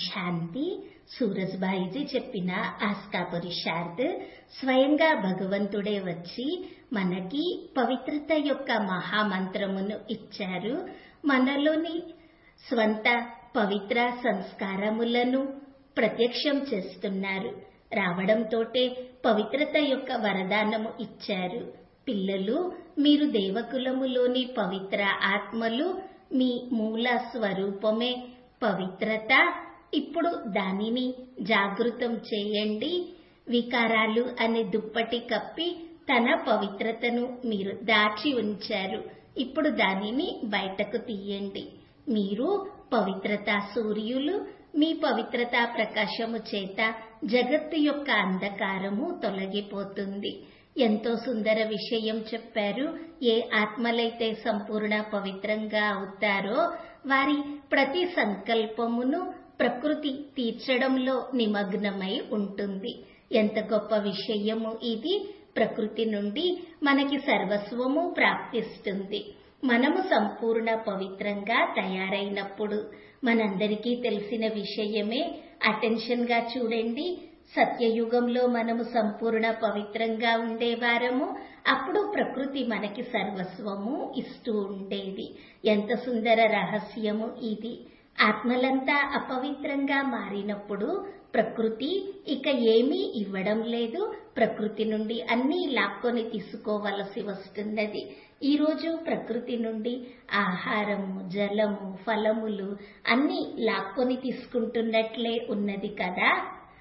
శాంతి సూరజ్బాయిజీ చెప్పిన ఆస్కా పురుషార్థ్ స్వయంగా భగవంతుడే వచ్చి మనకి పవిత్రత యొక్క మహామంత్రమును ఇచ్చారు మనలోని స్వంత పవిత్ర సంస్కారములను ప్రత్యక్షం చేస్తున్నారు రావడంతోటే పవిత్రత యొక్క వరదానము ఇచ్చారు పిల్లలు మీరు దేవకులములోని పవిత్ర ఆత్మలు మీ మూల స్వరూపమే పవిత్రత ఇప్పుడు దానిని జాగృతం చేయండి వికారాలు అనే దుప్పటి కప్పి తన పవిత్రతను మీరు దాచి ఉంచారు ఇప్పుడు దానిని బయటకు తీయండి మీరు పవిత్రత సూర్యులు మీ పవిత్రతా ప్రకాశము చేత జగత్తు యొక్క అంధకారము తొలగిపోతుంది ఎంతో సుందర విషయం చెప్పారు ఏ ఆత్మలైతే సంపూర్ణ పవిత్రంగా అవుతారో వారి ప్రతి సంకల్పమును ప్రకృతి తీర్చడంలో నిమగ్నమై ఉంటుంది ఎంత గొప్ప విషయము ఇది ప్రకృతి నుండి మనకి సర్వస్వము ప్రాప్తిస్తుంది మనము సంపూర్ణ పవిత్రంగా తయారైనప్పుడు మనందరికీ తెలిసిన విషయమే అటెన్షన్ గా చూడండి సత్యయుగంలో మనము సంపూర్ణ పవిత్రంగా ఉండేవారము అప్పుడు ప్రకృతి మనకి సర్వస్వము ఇస్తూ ఉండేది ఎంత సుందర రహస్యము ఇది ఆత్మలంతా అపవిత్రంగా మారినప్పుడు ప్రకృతి ఇక ఏమీ ఇవ్వడం లేదు ప్రకృతి నుండి అన్నీ లాక్కొని తీసుకోవలసి వస్తున్నది ఈ రోజు ప్రకృతి నుండి ఆహారము జలము ఫలములు అన్నీ లాక్కొని తీసుకుంటున్నట్లే ఉన్నది కదా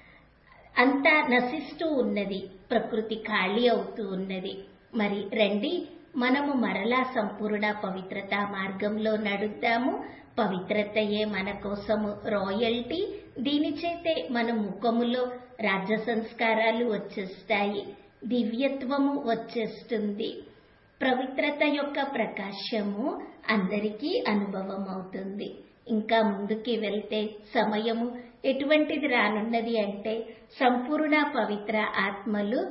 అంతా నశిస్తూ ఉన్నది ప్రకృతి ఖాళీ అవుతూ ఉన్నది మరి రండి మనము మరలా సంపూర్ణ పవిత్రత మార్గంలో నడుద్దాము పవిత్రతయే మన కోసము రాయల్టీ దీని చేతే మన ముఖములో రాజ్య సంస్కారాలు వచ్చేస్తాయి దివ్యత్వము వచ్చేస్తుంది పవిత్రత యొక్క ప్రకాశము అందరికీ అనుభవం అవుతుంది ఇంకా ముందుకి వెళ్తే సమయము ఎటువంటిది రానున్నది అంటే సంపూర్ణ పవిత్ర ఆత్మలు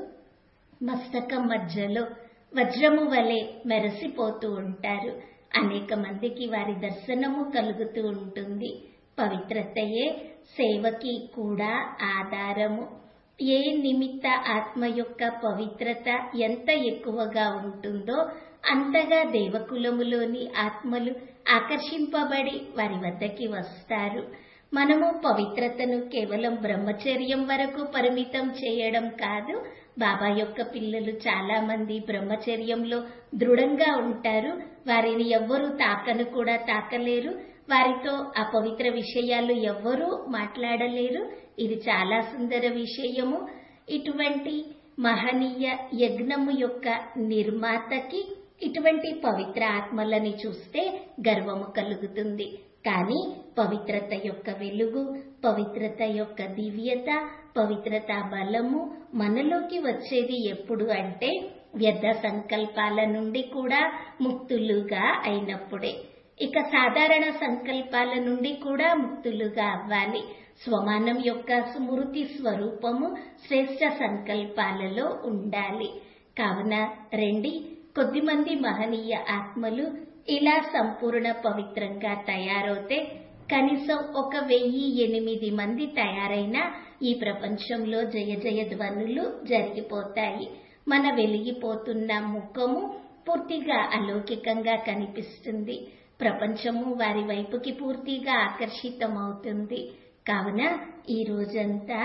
మస్తకం మధ్యలో వజ్రము వలె మెరసిపోతూ ఉంటారు అనేక మందికి వారి దర్శనము కలుగుతూ ఉంటుంది పవిత్రతయే సేవకి కూడా ఆధారము ఏ నిమిత్త ఆత్మ యొక్క పవిత్రత ఎంత ఎక్కువగా ఉంటుందో అంతగా దేవకులములోని ఆత్మలు ఆకర్షింపబడి వారి వద్దకి వస్తారు మనము పవిత్రతను కేవలం బ్రహ్మచర్యం వరకు పరిమితం చేయడం కాదు బాబా యొక్క పిల్లలు చాలా మంది బ్రహ్మచర్యంలో దృఢంగా ఉంటారు వారిని ఎవ్వరూ తాకను కూడా తాకలేరు వారితో అపవిత్ర విషయాలు ఎవ్వరూ మాట్లాడలేరు ఇది చాలా సుందర విషయము ఇటువంటి మహనీయ యజ్ఞము యొక్క నిర్మాతకి ఇటువంటి పవిత్ర ఆత్మలని చూస్తే గర్వము కలుగుతుంది కానీ పవిత్రత యొక్క వెలుగు పవిత్రత యొక్క దివ్యత పవిత్రత బలము మనలోకి వచ్చేది ఎప్పుడు అంటే వ్యర్థ సంకల్పాల నుండి కూడా ముక్తులుగా అయినప్పుడే ఇక సాధారణ సంకల్పాల నుండి కూడా ముక్తులుగా అవ్వాలి స్వమానం యొక్క స్మృతి స్వరూపము శ్రేష్ట సంకల్పాలలో ఉండాలి కావున రండి కొద్దిమంది మహనీయ ఆత్మలు ఇలా సంపూర్ణ పవిత్రంగా తయారవుతే కనీసం ఒక వెయ్యి ఎనిమిది మంది తయారైన ఈ ప్రపంచంలో జయ జయ ధ్వనులు జరిగిపోతాయి మన వెలిగిపోతున్న ముఖము పూర్తిగా అలౌకికంగా కనిపిస్తుంది ప్రపంచము వారి వైపుకి పూర్తిగా ఆకర్షితమవుతుంది కావున ఈ రోజంతా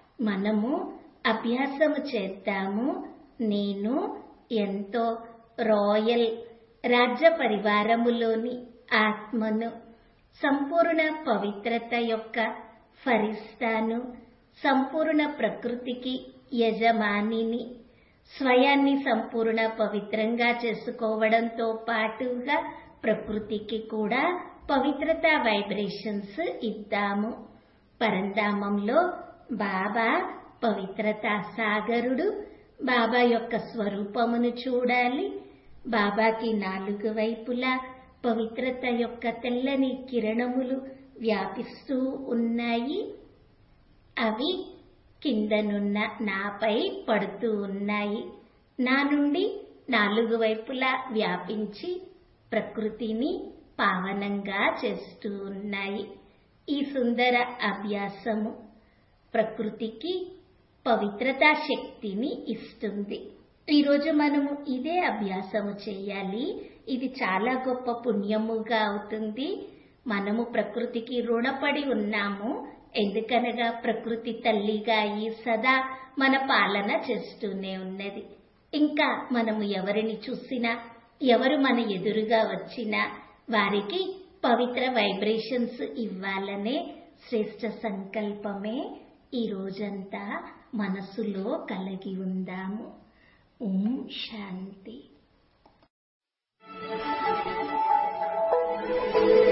మనము అభ్యాసము చేద్దాము నేను ఎంతో రాయల్ రాజ్య పరివారములోని ఆత్మను సంపూర్ణ పవిత్రత యొక్క ఫరిస్తాను సంపూర్ణ ప్రకృతికి యజమానిని స్వయాన్ని సంపూర్ణ పవిత్రంగా చేసుకోవడంతో పాటుగా ప్రకృతికి కూడా పవిత్రత వైబ్రేషన్స్ ఇద్దాము పరంధామంలో బాబా పవిత్రత సాగరుడు బాబా యొక్క స్వరూపమును చూడాలి బాబాకి నాలుగు వైపులా పవిత్రత యొక్క తెల్లని కిరణములు వ్యాపిస్తూ ఉన్నాయి అవి కిందనున్న నాపై పడుతూ ఉన్నాయి నా నుండి నాలుగు వైపులా వ్యాపించి ప్రకృతిని పావనంగా చేస్తూ ఉన్నాయి ఈ సుందర అభ్యాసము ప్రకృతికి పవిత్రతా శక్తిని ఇస్తుంది ఈరోజు మనము ఇదే అభ్యాసము చేయాలి ఇది చాలా గొప్ప పుణ్యముగా అవుతుంది మనము ప్రకృతికి రుణపడి ఉన్నాము ఎందుకనగా ప్రకృతి తల్లిగా ఈ సదా మన పాలన చేస్తూనే ఉన్నది ఇంకా మనము ఎవరిని చూసినా ఎవరు మన ఎదురుగా వచ్చినా వారికి పవిత్ర వైబ్రేషన్స్ ఇవ్వాలనే శ్రేష్ట సంకల్పమే ఈ రోజంతా మనసులో కలిగి ఉందాము ఓం శాంతి